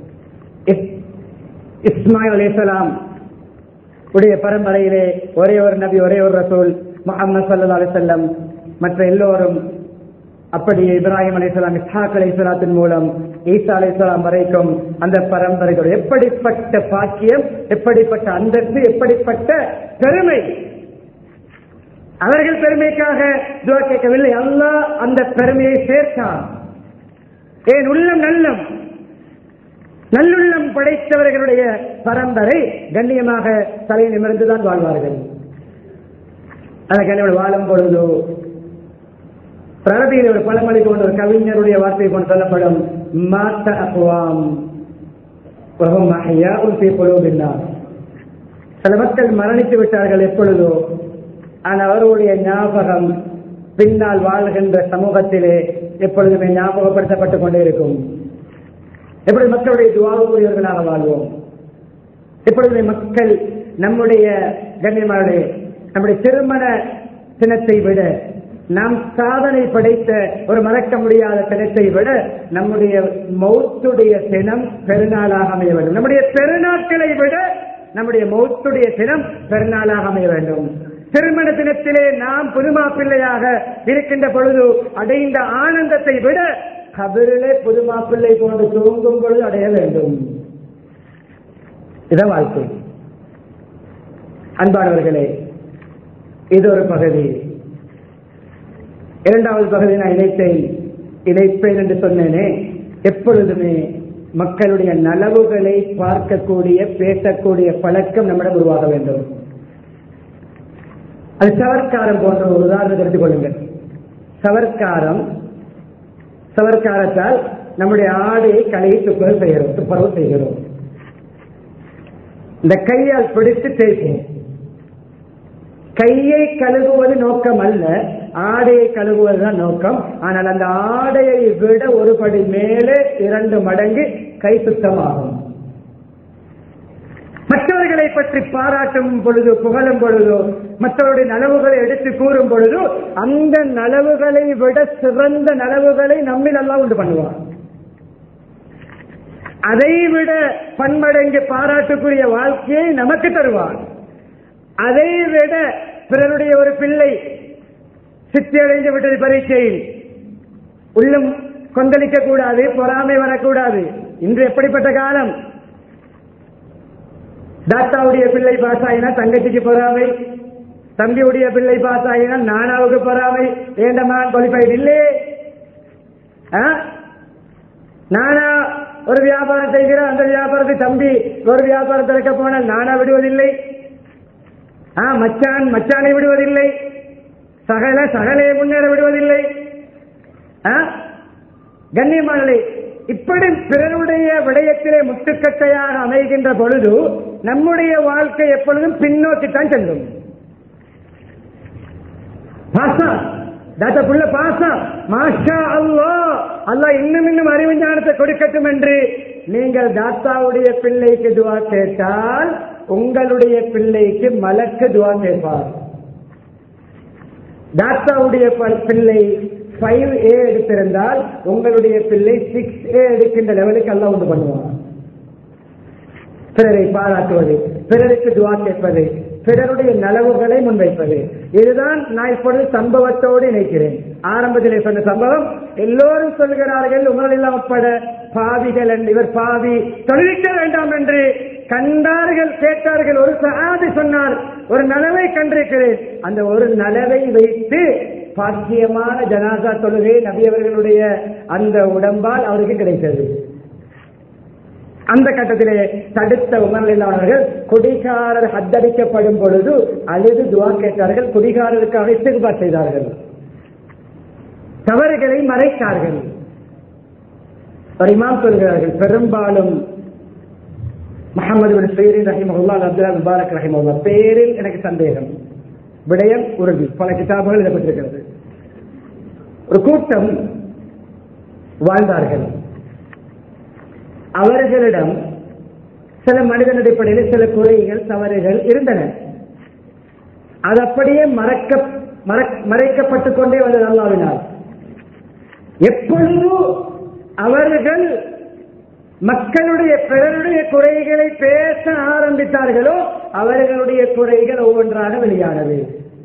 இஸ்மாயில் அலிசலாம் உடைய பரம்பரையிலே ஒரே ஒரு நபி ஒரே ஒரு ரசூல் முகமது சல்லா அலிசல்லம் மற்ற எல்லோரும் அப்படியே இப்ராஹிம் அலிசலாம் இஸ்ஹாக் அலிசலாத்தின் மூலம் ஈசா அலிசலாம் வரைக்கும் அந்த பரம்பரைகள் எப்படிப்பட்ட பாக்கியம் எப்படிப்பட்ட அந்தஸ்து எப்படிப்பட்ட பெருமை அவர்கள் பெருமைக்காக துவா கேட்கவில்லை அல்லாஹ் அந்த பெருமையை சேர்த்தான் ஏன் உள்ளம் நல்லம் நல்லுள்ளம் படைத்தவர்களுடைய பரம்பரை கண்ணியமாக தலை நிமிர்ந்துதான் வாழ்வார்கள் அதற்கு வாழும் பொழுது பிரகதியில் ஒரு பழமொழி கொண்ட ஒரு கவிஞருடைய வார்த்தை கொண்டு சொல்லப்படும் மாத்த அப்புவாம் சில மக்கள் மரணித்து விட்டார்கள் எப்பொழுதோ ஆனால் அவர்களுடைய ஞாபகம் பின்னால் வாழ்கின்ற சமூகத்திலே எப்பொழுதுமே ஞாபகப்படுத்தப்பட்டுக் கொண்டே இருக்கும் எப்படி மக்களுடைய துவாவுக்குரியவர்களாக வாழ்வோம் எப்பொழுதுமே மக்கள் நம்முடைய கண்ணியமானே நம்முடைய திருமண தினத்தை விட நாம் சாதனை படைத்த ஒரு மறக்க முடியாத தினத்தை விட நம்முடைய மௌத்துடைய தினம் பெருநாளாக அமைய வேண்டும் நம்முடைய பெருநாட்களை விட நம்முடைய மௌத்துடைய தினம் பெருநாளாக அமைய வேண்டும் திருமண தினத்திலே நாம் புதுமா பிள்ளையாக இருக்கின்ற பொழுது அடைந்த ஆனந்தத்தை விட கபிரிலே புதுமா பிள்ளை போன்று தூங்கும் பொழுது அடைய வேண்டும் இதான் வாழ்க்கை அன்பானவர்களே இது ஒரு பகுதி இரண்டாவது பகுதி நான் இணைத்தேன் இணைப்பேன் என்று சொன்னேனே எப்பொழுதுமே மக்களுடைய நலவுகளை பார்க்கக்கூடிய பேசக்கூடிய பழக்கம் நம்மிடம் உருவாக வேண்டும் அது சவர்க்காரம் போன்ற ஒரு உதாரணத்தை எடுத்துக் கொள்ளுங்கள் சவர்க்காரம் சவர்க்காரத்தால் நம்முடைய ஆடையை கலையை துப்புரவு செய்கிறோம் துப்புரவு செய்கிறோம் இந்த கையால் பிடித்து தேய்ப்போம் கையை கழுவுவது நோக்கம் அல்ல ஆடையை கழுவுவதுதான் நோக்கம் ஆனால் அந்த ஆடையை விட ஒரு படி மேலே இரண்டு மடங்கு கை சுத்தமாகும் மற்றவர்களை பற்றி பாராட்டும் பொழுது புகழும் பொழுதோ மற்றவருடைய நலவுகளை எடுத்து கூறும் பொழுதோ அந்த நலவுகளை விட சிறந்த நலவுகளை நம்மில் எல்லாம் உண்டு பண்ணுவார் அதை விட பன்மடங்கு பாராட்டுக்குரிய வாழ்க்கையை நமக்கு தருவார் அதை விட பிறருடைய ஒரு பிள்ளை சித்தி அடைந்து விட்டது பரீட்சையில் உள்ளம் கொந்தளிக்க கூடாது பொறாமை வரக்கூடாது இன்று எப்படிப்பட்ட காலம் தாத்தாவுடைய பிள்ளை பாஸ் ஆகினா தங்கச்சிக்கு பொறாமை தம்பியுடைய பிள்ளை பாஸ் ஆகினா நானாவுக்கு பொறாமை ஏண்டமான் குவாலிஃபைட் இல்லே நானா ஒரு வியாபாரம் செய்கிற அந்த வியாபாரத்தை தம்பி ஒரு வியாபாரம் திறக்க போனால் நானா விடுவதில்லை ஆ மச்சான் மச்சானை விடுவதில்லை சகல சகலையை முன்னேற விடுவதில்லை கண்ணியமானலை இப்படி பிறருடைய விடயத்திலே முட்டுக்கட்டையாக அமைகின்ற பொழுது நம்முடைய வாழ்க்கை எப்பொழுதும் பின்னோக்கித்தான் செல்லும் பாசா தாத்தா புள்ள பாசா மாஷா அல்லா அல்லா இன்னும் இன்னும் அறிவு ஞானத்தை கொடுக்கட்டும் என்று நீங்கள் தாத்தாவுடைய பிள்ளைக்கு துவா கேட்டால் உங்களுடைய பிள்ளைக்கு மலக்கு துவா கேட்பார் தாத்தாவுடைய பிள்ளை ஃபைவ் ஏ எடுத்திருந்தால் உங்களுடைய பிள்ளை சிக்ஸ் ஏ எடுக்கின்ற லெவலுக்கு எல்லாம் உண்டு பண்ணுவார் பிறரை பாராட்டுவது பிறருக்கு துவா கேட்பது பிறருடைய நலவுகளை முன்வைப்பது இதுதான் நான் இப்பொழுது சம்பவத்தோடு இணைக்கிறேன் ஆரம்பத்திலே சொன்ன சம்பவம் எல்லோரும் சொல்கிறார்கள் உங்களில் உட்பட பாவிகள் என்று இவர் பாவி தொழிலிக்க வேண்டாம் என்று கண்டார்கள் கேட்டார்கள் ஒரு சகாதி சொன்னார் ஒரு நலவை கண்டிருக்கிறேன் அந்த ஒரு நலவை வைத்து பாக்கியமான ஜனாசா தொழுகை நபியவர்களுடைய அந்த உடம்பால் அவருக்கு கிடைத்தது அந்த கட்டத்திலே தடுத்த உமர்நிலையாளர்கள் குடிகாரர் ஹத்தடிக்கப்படும் பொழுது அழுது துவா கேட்டார்கள் குடிகாரருக்காக இஸ்திகுபார் செய்தார்கள் தவறுகளை மறைத்தார்கள் ஒரு இமாம் சொல்கிறார்கள் பெரும்பாலும் முகமது பின் சீரின் ரஹிமஹுல்லா அப்துல்லா முபாரக் ரஹிமஹுல்லா பேரில் எனக்கு சந்தேகம் விடயம் உறுதி பல கிதாபுகள் எழுதப்பட்டிருக்கிறது ஒரு கூட்டம் வாழ்ந்தார்கள் அவர்களிடம் சில மனிதன் அடிப்படையில் சில குறைகள் தவறுகள் இருந்தன அது அப்படியே மறக்க மறக்- மறைக்கப்பட்டுக் கொண்டே வந்தது அல்லாவினால் எப்பொழுது அவர்கள் மக்களுடைய பிறருடைய குறைகளை பேச ஆரம்பித்தார்களோ அவர்களுடைய குறைகள் ஒவ்வொன்றாக வெளியானது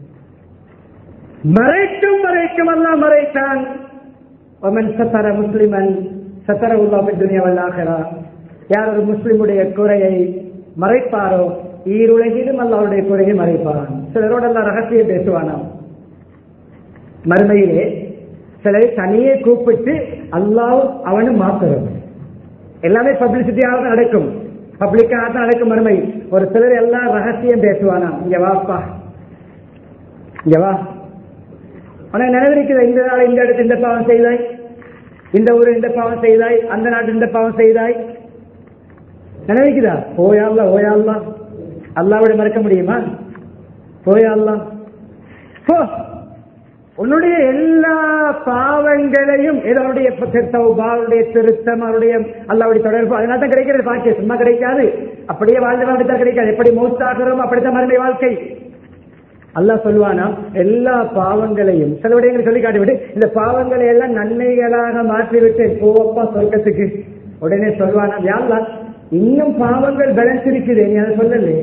மறைக்கும் மறைக்கும் அல்லாஹ் மறைத்தான் ஒமன் சத்தர முஸ்லிமன் சத்தர உல்லாபி துனியாவல்லாகிறா யார் ஒரு முஸ்லிமுடைய குறையை மறைப்பாரோ ஈருலகிலும் அல்லாவுடைய குறையை மறைப்பான் சிலரோட எல்லாம் ரகசியம் பேசுவானாம் மறுமையிலே சிலரை தனியே கூப்பிட்டு அல்லாவும் அவனும் மாத்துறது எல்லாமே பப்ளிசிட்டியாக தான் நடக்கும் பப்ளிக்காக தான் நடக்கும் மறுமை ஒரு சிலர் எல்லாம் ரகசியம் பேசுவானாம் இங்க வாப்பா இங்க வா உனக்கு நினைவிருக்குது இந்த நாள் இந்த இடத்து இந்த பாவம் செய்தாய் இந்த ஊர் இந்த பாவம் செய்தாய் அந்த நாட்டு இந்த பாவம் செய்தாய் நினைவிக்குதா ஓயாள்லா ஓயாள்லா அல்லாவோட மறக்க முடியுமா ஓயாள்லா போ உன்னுடைய எல்லா பாவங்களையும் இதனுடைய அவருடைய திருத்தம் அவருடைய அல்லாவுடைய தொடர்பு அதனால தான் கிடைக்கிறது பாக்கியம் சும்மா கிடைக்காது அப்படியே வாழ்ந்து வாழ்ந்துதான் கிடைக்காது எப்படி மௌத்தாகிறோம் அப்படித்தான் மறுமை வாழ்க்கை அல்லாஹ் சொல்வானா எல்லா பாவங்களையும் சில விடயங்களை சொல்லி காட்டிவிட்டு இந்த பாவங்களை எல்லாம் நன்மைகளாக மாற்றிவிட்டேன் போவப்பா சொர்க்கத்துக்கு உடனே சொல்வானா யாழ்லா இன்னும் பாவங்கள் பேலன்ஸ் இருக்குது நீ அதை சொல்லலே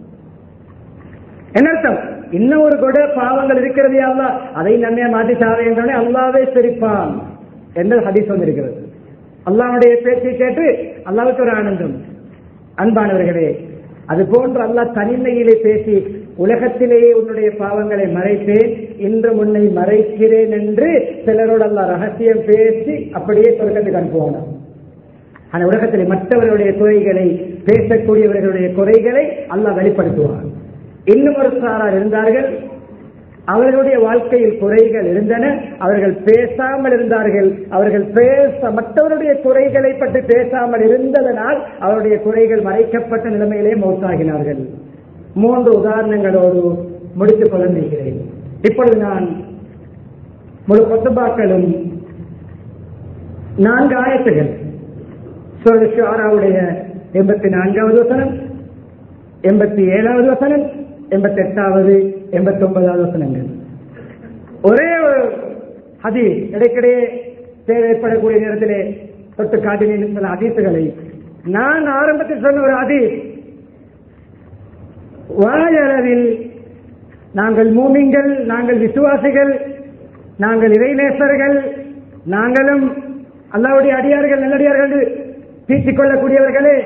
என்ன அர்த்தம் இன்னும் ஒரு கூட பாவங்கள் இருக்கிறது அல்லா அதை நன்மையை மாற்றி சாவே என்றோடனே அல்லாவே சிரிப்பான் என்று ஹதீஸ் வந்திருக்கிறது அல்லாவுடைய பேச்சை கேட்டு அல்லாவுக்கு ஒரு ஆனந்தம் அன்பானவர்களே அது போன்று அல்லாஹ் தனிமையிலே பேசி உலகத்திலேயே உன்னுடைய பாவங்களை மறைத்தேன் இன்று உன்னை மறைக்கிறேன் என்று சிலரோடு அல்லாஹ் ரகசியம் பேசி அப்படியே சொர்க்கத்துக்கு அனுப்புவானாம் ஆனா உலகத்தில் மற்றவர்களுடைய குறைகளை பேசக்கூடியவர்களுடைய குறைகளை அல்லாஹ் வெளிப்படுத்துவான் இன்னும் ஒரு சாரார் இருந்தார்கள் அவர்களுடைய வாழ்க்கையில் குறைகள் இருந்தன அவர்கள் பேசாமல் இருந்தார்கள் அவர்கள் பேச மற்றவருடைய குறைகளை பற்றி பேசாமல் இருந்ததனால் அவருடைய குறைகள் மறைக்கப்பட்ட நிலைமையிலே மௌத்தாகினார்கள் மூன்று உதாரணங்களோடு முடித்துக் கொள்ள நினைக்கிறேன் இப்பொழுது நான் முழு கொத்துபாக்களும் நான்கு ஆயத்துகள் ஆறாவுடைய எண்பத்தி நான்காவது வசனம் எண்பத்தி ஏழாவது வசனம் எண்பத்தி எட்டாவது எண்பத்தி ஒன்பதாவது வசனங்கள் ஒரே ஒரு ஹதி இடைக்கிடையே தேவைப்படக்கூடிய நேரத்திலே தொட்டு காட்டினேன் சில ஹதீசுகளை நான் ஆரம்பத்தில் சொன்ன ஒரு ஹதீஸ் வாயளவில் நாங்கள் மூமிங்கள் நாங்கள் விசுவாசிகள் நாங்கள் இறைநேசர்கள் நாங்களும் அல்லாவுடைய அடியார்கள் நல்லடியார்கள் என்று தீட்டிக் கொள்ளக்கூடியவர்களே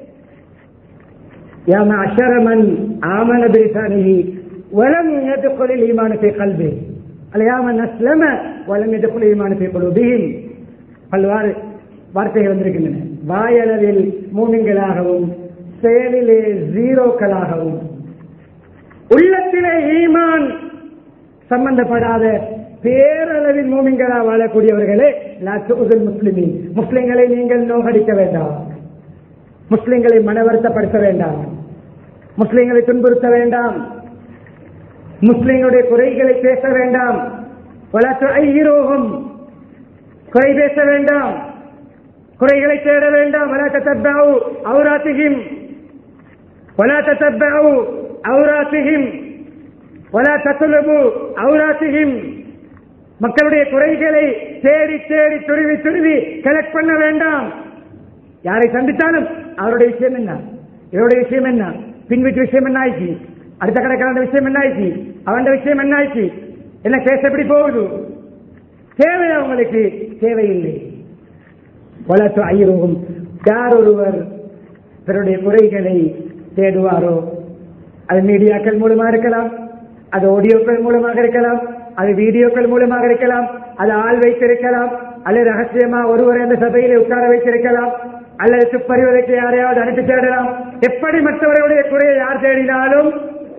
يا معشر من آمن بلسانه ولم يدخل الإيمان في قلبه قال يا من أسلم ولم يدخل الإيمان في قلوبهم பல்வாறு வார்த்தைகள் வந்திருக்கின்றன வாயளவில் மூமிங்களாகவும் செயலிலே ஜீரோக்களாகவும் உள்ளத்திலே ஈமான் சம்பந்தப்படாத பேரளவில் மூமிங்களா வாழக்கூடியவர்களே லாத்துல் முஸ்லிமின் முஸ்லிம்களை நீங்கள் நோகடிக்க வேண்டாம் முஸ்லிம்களை மனவருத்தப்படுத்த வேண்டாம் முஸ்லிம்களை துன்புறுத்த வேண்டாம் முஸ்லிம்களுடைய குறைகளை பேச வேண்டாம் ஐரோகம் குறை பேச வேண்டாம் குறைகளை தேட வேண்டாம் வலா தத்தப்பாவு அவுராத்திகிம் வலா தத்தப்பாவு அவுராத்திகிம் வலா தத்துலபு அவுராத்திகிம் மக்களுடைய குறைகளை தேடி தேடி துருவி துருவி கலெக்ட் பண்ண வேண்டாம் யாரை சந்தித்தாலும் அவருடைய விஷயம் என்ன இவருடைய விஷயம் என்ன பின் வீட்டு விஷயம் என்ன ஆயிடுச்சு அடுத்த கடைக்காரன் விஷயம் என்ன ஆயிடுச்சு அவன் விஷயம் என்ன ஆயிடுச்சு என்ன கேஸ் எப்படி போகுது தேவை அவங்களுக்கு தேவையில்லை வளர்த்து ஐயரும் யார் ஒருவர் பிறருடைய குறைகளை தேடுவாரோ அது மீடியாக்கள் மூலமா இருக்கலாம் அது ஆடியோக்கள் மூலமாக இருக்கலாம் அது வீடியோக்கள் மூலமாக இருக்கலாம் அது ஆள் வைத்திருக்கலாம் அல்லது ரகசியமா ஒருவரை அந்த சபையில உட்கார வைத்திருக்கலாம் அல்லது துப்பறிவதற்கு யாரையாவது அனுப்பி தேடலாம் எப்படி மற்றவர்களுடைய குறையை யார் தேடினாலும்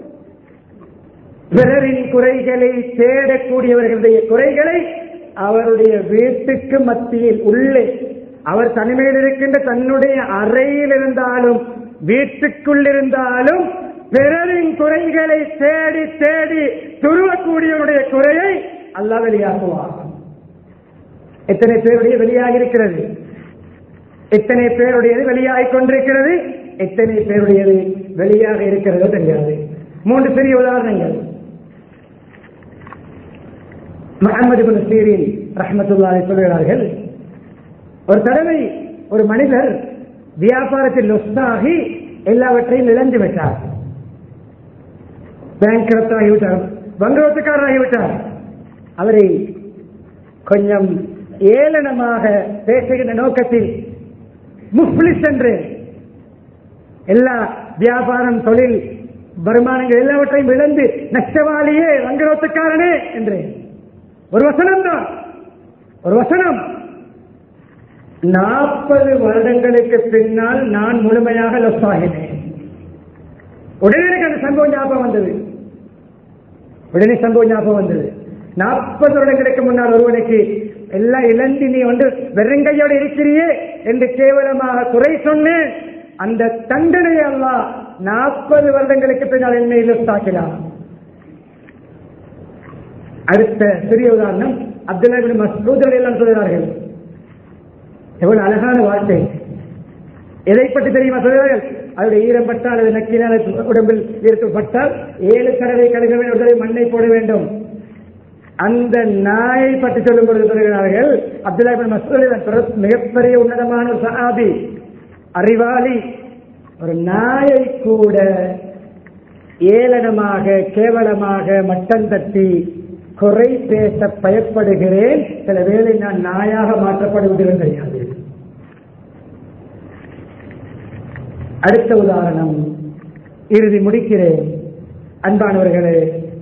பிறரின் குறைகளை தேடக்கூடியவர்களுடைய குறைகளை அவருடைய வீட்டுக்கு மத்தியில் உள்ளே அவர் தனிமையில் இருக்கின்ற தன்னுடைய அறையில் இருந்தாலும் வீட்டுக்குள் இருந்தாலும் பிறரின் குறைகளை தேடி தேடி துருவக்கூடியவருடைய குறையை அல்லாஹ் வெளியாக்குவார் எத்தனை பேருடைய வெளியாக இருக்கிறது எத்தனை பேருடையது வெளியாகிக் கொண்டிருக்கிறது எத்தனை பேருடையது வெளியாக இருக்கிறதோ தெரியாது மூன்று பெரிய உதாரணங்கள் முகமது பின் சீரின் ரஹமத்துல்லாவை சொல்கிறார்கள் ஒரு தடவை ஒரு மனிதர் வியாபாரத்தில் லொஸ்தாகி எல்லாவற்றையும் இழந்து விட்டார் பேங்க் ஆகிவிட்டார் வங்கரோத்துக்காரர் ஆகிவிட்டார் அவரை கொஞ்சம் ஏளனமாக பேசுகின்ற நோக்கத்தில் முஃப்லிஸ் என்று எல்லா வியாபாரம் தொழில் வருமானங்கள் எல்லாவற்றையும் இழந்து நஷ்டவாளியே வங்கரோத்துக்காரனே என்று ஒரு வசனம் தான் ஒரு வசனம் நாற்பது வருடங்களுக்கு பின்னால் நான் முழுமையாக லொஸ் ஆகினேன் உடனே எனக்கு அந்த சம்பவம் ஞாபகம் வந்தது உடனே சம்பவம் ஞாபகம் வந்தது நாற்பது வருடங்களுக்கு முன்னால் ஒருவனுக்கு எல்லாம் இழந்து நீ வந்து வெறுங்கையோடு இருக்கிறியே என்று கேவலமாக குறை சொன்னேன் அந்த தண்டனை அல்லா நாற்பது வருடங்களுக்கு பின்னால் என்னை தாக்கலாம் அடுத்த சிறிய உதாரணம் அப்துல்லா மசூதர்கள் எல்லாம் சொல்கிறார்கள் எவ்வளவு அழகான வார்த்தை எதை பற்றி தெரியுமா சொல்கிறார்கள் அவருடைய ஈரம் பட்டால் அது நக்கினால் உடம்பில் ஈர்க்கப்பட்டால் ஏழு கடலை கழுக வேண்டும் ஒரு தடவை மண்ணை போட வேண்டும் அந்த நாயை பற்றி சொல்லும் பொழுது சொல்கிறார்கள் அப்துல்லா பின் மசூத் மிகப்பெரிய உன்னதமான ஒரு சஹாபி அறிவாளி ஒரு நாயை கூட ஏளனமாக கேவலமாக மட்டம் தட்டி குறை பேச பயப்படுகிறேன் சில வேளை நான் நாயாக மாற்றப்படுவதிலும் தெரியாது அடுத்த உதாரணம் இறுதி முடிக்கிறேன் அன்பானவர்களே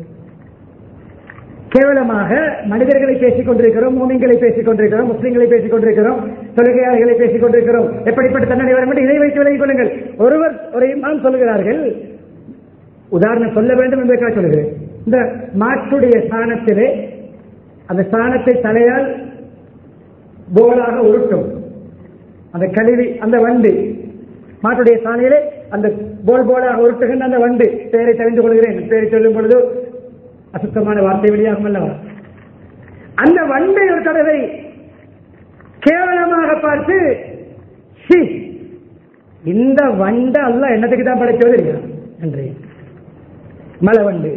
கேவலமாக மனிதர்களை பேசிக் கொண்டிருக்கிறோம் மூமிங்களை பேசிக் கொண்டிருக்கிறோம் முஸ்லிம்களை பேசிக் கொண்டிருக்கிறோம் தொழுகையாளர்களை பேசிக் கொண்டிருக்கிறோம் எப்படிப்பட்ட தண்டனை வர வேண்டும் இதை வைத்து விலகிக் கொள்ளுங்கள் ஒருவர் ஒரு இமாம் சொல்கிறார்கள் உதாரணம் சொல்ல வேண்டும் என்பதற்காக சொல்கிறேன் இந்த மாட்டுடைய சாணத்திலே அந்த சாணத்தை தலையால் போலாக உருட்டும் அந்த கழுவி அந்த வண்டு மாட்டுடைய சாணியிலே அந்த போல் போலாக உருட்டுகின்ற அந்த வண்டு பெயரை தெரிந்து கொள்கிறேன் பெயரை சொல்லும் பொழுது அசுத்தமான வார்த்தை வெளியாகும் அல்லவா அந்த வண்டை ஒரு தடவை கேவலமாக பார்த்து "சி, இந்த வண்டை அல்ல என்னத்துக்கு தான் படைச்சது இருக்கிறான் என்று மலை வண்டு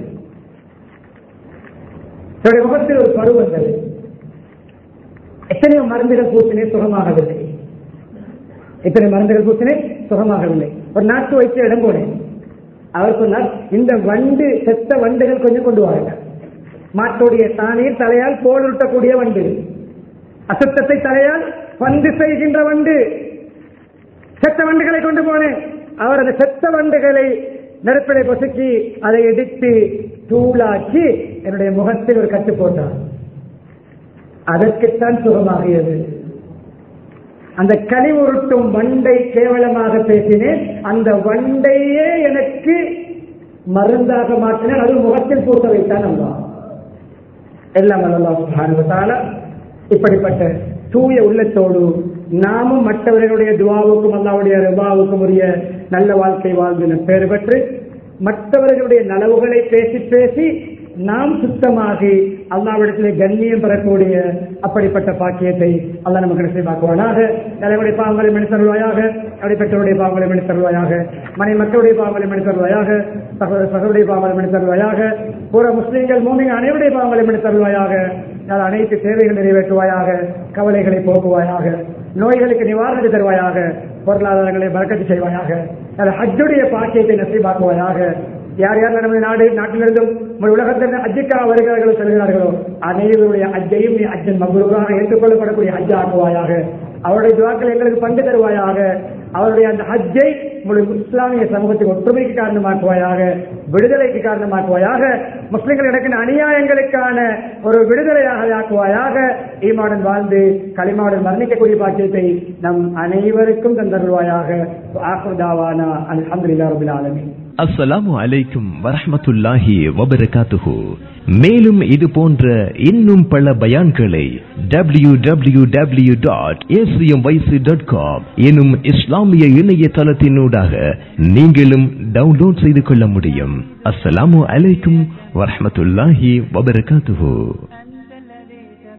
என்னுடைய முகத்தில் ஒரு பரு வந்தது எத்தனையோ மருந்துகள் பூசினே சுகமாகவில்லை எத்தனை மருந்துகள் பூசினே சுகமாகவில்லை ஒரு நாட்டு வைத்திய இடம் போனேன் அவர் சொன்னார் இந்த வண்டு செத்த வண்டுகள் கொஞ்சம் கொண்டு வாருங்க மாட்டுடைய தானியில் தலையால் போல் உருட்டக்கூடிய வண்டு அசுத்தத்தை தலையால் பந்து செய்கின்ற வண்டு செத்த வண்டுகளை கொண்டு போனேன் அவர் அந்த செத்த வண்டுகளை நெருப்பிலை பொசுக்கி அதை எடுத்து தூளாக்கி என்னுடைய முகத்தில் ஒரு கட்டு போட்டார் அதற்குத்தான் சுகமாகியது அந்த கனிவுருட்டும் வண்டை கேவலமாக பேசினேன் அந்த வண்டையே எனக்கு மருந்தாக மாற்றினேன் அது முகத்தில் பூத்த வைத்தான் அல்லா எல்லாம் அல்லா சுபானுவத்தால இப்படிப்பட்ட தூய உள்ளத்தோடு நாமும் மற்றவர்களுடைய துவாவுக்கும் அல்லாவுடைய ரிபாவுக்கும் உரிய நல்ல வாழ்க்கை வாழ்ந்து பேறு பெற்று மற்றவர்களுடைய நலவுகளை பேசி பேசி நாம் சுத்தமாகி அல்லாவிடத்திலே கண்ணியம் பெறக்கூடிய அப்படிப்பட்ட பாக்கியத்தை அல்லா நமக்கு நிச்சயமாக்குவானாக தலைவருடைய பாவங்களை மனிதருவாயாக அப்படிப்பட்டவருடைய பாவங்களை மனிதருவாயாக மனை மக்களுடைய பாவங்களை மனிதருவாயாக சகோதர சகோதரிய பாவங்களை மனிதருவாயாக பூர முஸ்லீம்கள் மூமிங்க அனைவருடைய பாவங்களை மனிதருவாயாக அனைத்து தேவைகள் நிறைவேற்றுவாயாக கவலைகளை போக்குவாயாக நோய்களுக்கு நிவாரணத்தை தருவாயாக பொருளாதாரங்களை பறக்கத்து செய்வாயாக அது ஹஜ்ஜுடைய பாக்கியத்தை நசீபாக்குவாயாக யார் யார் நமது நாடு நாட்டிலிருந்தும் உங்கள் உலகத்திலிருந்து அஜிக்காக வருகிறார்களோ செல்கிறார்களோ அனைவருடைய அஜையும் நீ அஜன் மகுருவாக ஏற்றுக்கொள்ளப்படக்கூடிய ஹஜ்ஜா ஆக்குவாயாக அவருடைய துவாக்கள் எங்களுக்கு பங்கு தருவாயாக அவருடைய அந்த ஹஜ்ஜை முழு இஸ்லாமிய சமூகத்துக்கு ஒற்றுமைக்கு காரணமாக்குவாயாக விடுதலைக்கு காரணமாக்குவாயாக முஸ்லிம்கள் நடக்கிற அநியாயங்களுக்கான ஒரு விடுதலையாக ஆக்குவாயாக ஈமாடன் வாழ்ந்து களிமாடன் மரணிக்கக்கூடிய பாக்கியத்தை நம் அனைவருக்கும் தந்தருவாயாக ஆகுதாவானா அல்ஹம்துலில்லாஹி ரபில் ஆலமீன் அஸ்ஸலாமு அலைக்கும் வரஹ்மத்துல்லாஹி வபரகாத்துஹு மேலும் இது போன்ற இன்னும் பல பயான்களை W W W dot dot com எனும் இஸ்லாமிய இணையதளத்தினூடாக நீங்களும் டவுன்லோட் செய்து கொள்ள முடியும் அஸ்ஸலாமு அலைக்கும் வரஹ்மத்துல்லாஹி வபரகாத்துஹு